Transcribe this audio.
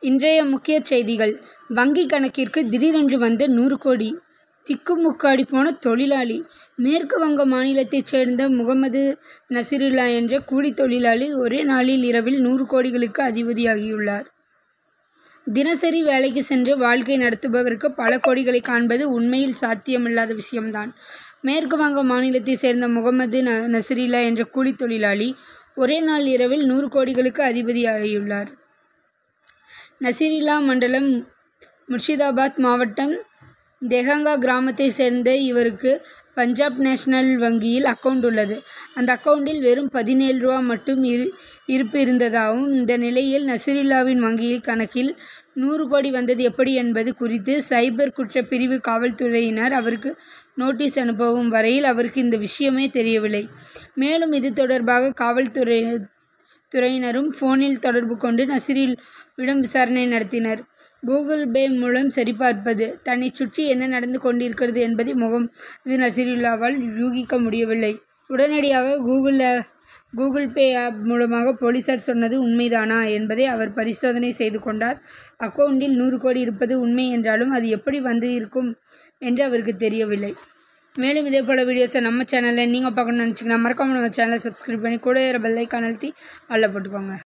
இன்றைய முக்கிய செய்திகள் வங்கி கணக்கிற்கு திடீரென்று வந்த நூறு கோடி திக்குமுக்காடி போன தொழிலாளி மேற்கு வங்க மாநிலத்தைச் சேர்ந்த முகமது நசிருல்லா என்ற கூலித் தொழிலாளி ஒரே நாளில் இரவில் நூறு கோடிகளுக்கு அதிபதியாகியுள்ளார். தினசரி வேலைக்கு சென்று வாழ்க்கை நடத்துபவருக்கு பல கோடிகளை காண்பது உண்மையில் சாத்தியமில்லாத விஷயம்தான். மேற்கு வங்க மாநிலத்தைச் சேர்ந்த முகமது நசிருல்லா என்ற கூலித் தொழிலாளி ஒரே நாள் இரவில் நூறு கோடிகளுக்கு அதிபதியாகியுள்ளார். நசிருல்லா மண்டலம் முர்ஷிதாபாத் மாவட்டம் தெகங்கா கிராமத்தைச் சேர்ந்த இவருக்கு பஞ்சாப் நேஷனல் வங்கியில் அக்கவுண்ட் உள்ளது. அந்த அக்கவுண்டில் வெறும் பதினேழு ரூபா மட்டும் இருப்பு இருந்ததாகவும் இந்த நிலையில் நசிருல்லாவின் வங்கிக் கணக்கில் நூறு கோடி வந்தது எப்படி என்பது குறித்து சைபர் குற்றப் பிரிவு காவல்துறையினர் அவருக்கு நோட்டீஸ் அனுப்பும் வரையில் அவருக்கு இந்த விஷயமே தெரியவில்லை. மேலும் இது தொடர்பாக காவல்துறையினரும் போனில் தொடர்பு கொண்டு நசிருல்லாவிடம் விசாரணை நடத்தினர். கூகுள் பே மூலம் சரிபார்ப்பது தன்னைச் சுற்றி என்ன நடந்து கொண்டிருக்கிறது என்பதை முகமது நசிருல்லாவால் யூகிக்க முடியவில்லை. உடனடியாக கூகுள் பே ஆப் மூலமாக போலீசார் சொன்னது உண்மைதானா என்பதை அவர் பரிசோதனை செய்து கொண்டார். அக்கவுண்டில் நூறு கோடி இருப்பது உண்மை என்றாலும் அது எப்படி வந்திருக்கும் என்று அவருக்கு தெரியவில்லை. மேலும் இதேபோல வீடியோஸை நம்ம சேனல்ல நீங்க பார்க்கணும்னு நினைச்சீங்கன்னா மறக்காம நம்ம சேனலை சப்ஸ்கிரைப் பண்ணி கூடவே வர பெல் ஐகானை அழுத்தி ஆல்ல போட்டுக்கோங்க.